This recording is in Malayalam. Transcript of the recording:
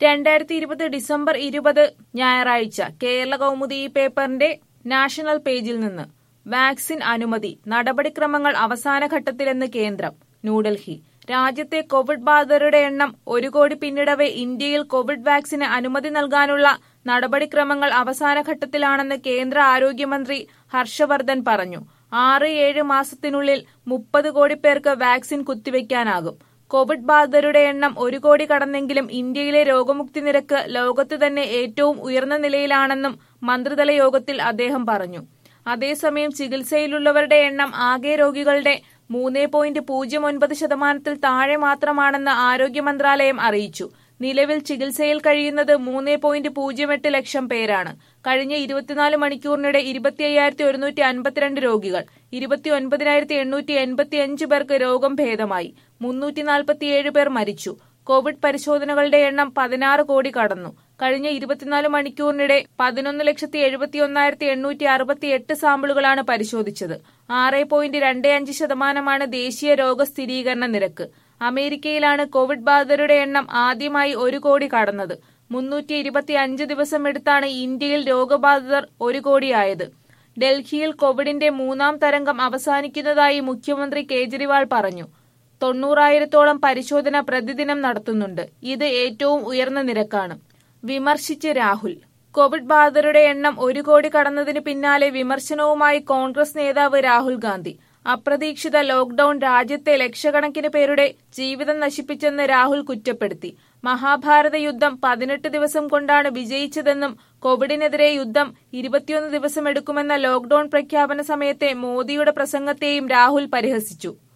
രണ്ടായിരത്തി ഇരുപത് ഡിസംബർ ഇരുപത് ഞായറാഴ്ച കേരള കൗമുദി ഈ പേപ്പറിന്റെ നാഷണൽ പേജിൽ നിന്ന് വാക്സിൻ അനുമതി നടപടിക്രമങ്ങൾ അവസാന ഘട്ടത്തിലെന്ന് കേന്ദ്രം ന്യൂഡൽഹി രാജ്യത്തെ കോവിഡ് ബാധിതരുടെ എണ്ണം ഒരു കോടി പിന്നിടവെ ഇന്ത്യയിൽ കോവിഡ് വാക്സിന് അനുമതി നൽകാനുള്ള നടപടിക്രമങ്ങൾ അവസാന ഘട്ടത്തിലാണെന്ന് കേന്ദ്ര ആരോഗ്യമന്ത്രി ഹർഷവർദ്ധൻ പറഞ്ഞു ആറ് ഏഴ് മാസത്തിനുള്ളിൽ മുപ്പത് കോടി പേർക്ക് വാക്സിൻ കുത്തിവെക്കാനാകും കോവിഡ് ബാധിതരുടെ എണ്ണം ഒരു കോടി കടന്നെങ്കിലും ഇന്ത്യയിലെ രോഗമുക്തി നിരക്ക് ലോകത്ത് തന്നെ ഏറ്റവും ഉയർന്ന നിലയിലാണെന്നും മന്ത്രിതല യോഗത്തിൽ അദ്ദേഹം പറഞ്ഞു അതേസമയം ചികിത്സയിലുള്ളവരുടെ എണ്ണം ആകെ രോഗികളുടെ മൂന്ന് പോയിന്റ് പൂജ്യം ഒൻപത് ശതമാനത്തിൽ താഴെ മാത്രമാണെന്ന് ആരോഗ്യ മന്ത്രാലയം അറിയിച്ചു നിലവിൽ ചികിത്സയിൽ കഴിയുന്നത് മൂന്ന് പോയിന്റ് പൂജ്യം എട്ട് ലക്ഷം പേരാണ് കഴിഞ്ഞ ഇരുപത്തിനാല് മണിക്കൂറിനിടെ ഇരുപത്തി അയ്യായിരത്തി ഒരുന്നൂറ്റി അൻപത്തിരണ്ട് രോഗികൾ ഇരുപത്തി ഒൻപതിനായിരത്തി എണ്ണൂറ്റി എൺപത്തി അഞ്ച് പേർക്ക് രോഗം ഭേദമായി മുന്നൂറ്റി നാൽപ്പത്തിയേഴ് പേർ മരിച്ചു കോവിഡ് പരിശോധനകളുടെ എണ്ണം പതിനാറ് കോടി കടന്നു കഴിഞ്ഞ ഇരുപത്തിനാല് മണിക്കൂറിനിടെ പതിനൊന്ന് ലക്ഷത്തി എഴുപത്തി ഒന്നായിരത്തി എണ്ണൂറ്റി അറുപത്തി എട്ട് സാമ്പിളുകളാണ് പരിശോധിച്ചത് ആറ് പോയിന്റ് രണ്ട് അഞ്ച് ശതമാനമാണ് ദേശീയ രോഗസ്ഥിരീകരണ നിരക്ക് അമേരിക്കയിലാണ് കോവിഡ് ബാധിതരുടെ എണ്ണം ആദ്യമായി ഒരു കോടി കടന്നത് മുന്നൂറ്റി ഇരുപത്തി അഞ്ച് ദിവസം എടുത്താണ് ഇന്ത്യയിൽ രോഗബാധിതർ ഒരു കോടിയായത് ഡൽഹിയിൽ കോവിഡിന്റെ മൂന്നാം തരംഗം അവസാനിക്കുന്നതായി മുഖ്യമന്ത്രി കേജ്രിവാൾ പറഞ്ഞു തൊണ്ണൂറായിരത്തോളം പരിശോധന പ്രതിദിനം നടത്തുന്നുണ്ട് ഇത് ഏറ്റവും ഉയർന്ന നിരക്കാണ് വിമർശിച്ച് രാഹുൽ കോവിഡ് ബാധിതരുടെ എണ്ണം ഒരു കോടി കടന്നതിന് പിന്നാലെ വിമർശനവുമായി കോൺഗ്രസ് നേതാവ് രാഹുൽ ഗാന്ധി അപ്രതീക്ഷിത ലോക്ഡൌൺ രാജ്യത്തെ ലക്ഷക്കണക്കിന് പേരുടെ ജീവിതം നശിപ്പിച്ചെന്ന് രാഹുൽ കുറ്റപ്പെടുത്തി മഹാഭാരത യുദ്ധം പതിനെട്ട് ദിവസം കൊണ്ടാണ് വിജയിച്ചതെന്നും കോവിഡിനെതിരെ യുദ്ധം ഇരുപത്തിയൊന്ന് ദിവസം എടുക്കുമെന്ന ലോക്ഡൌൺ പ്രഖ്യാപന സമയത്തെ മോദിയുടെ പ്രസംഗത്തെയും രാഹുൽ പരിഹസിച്ചു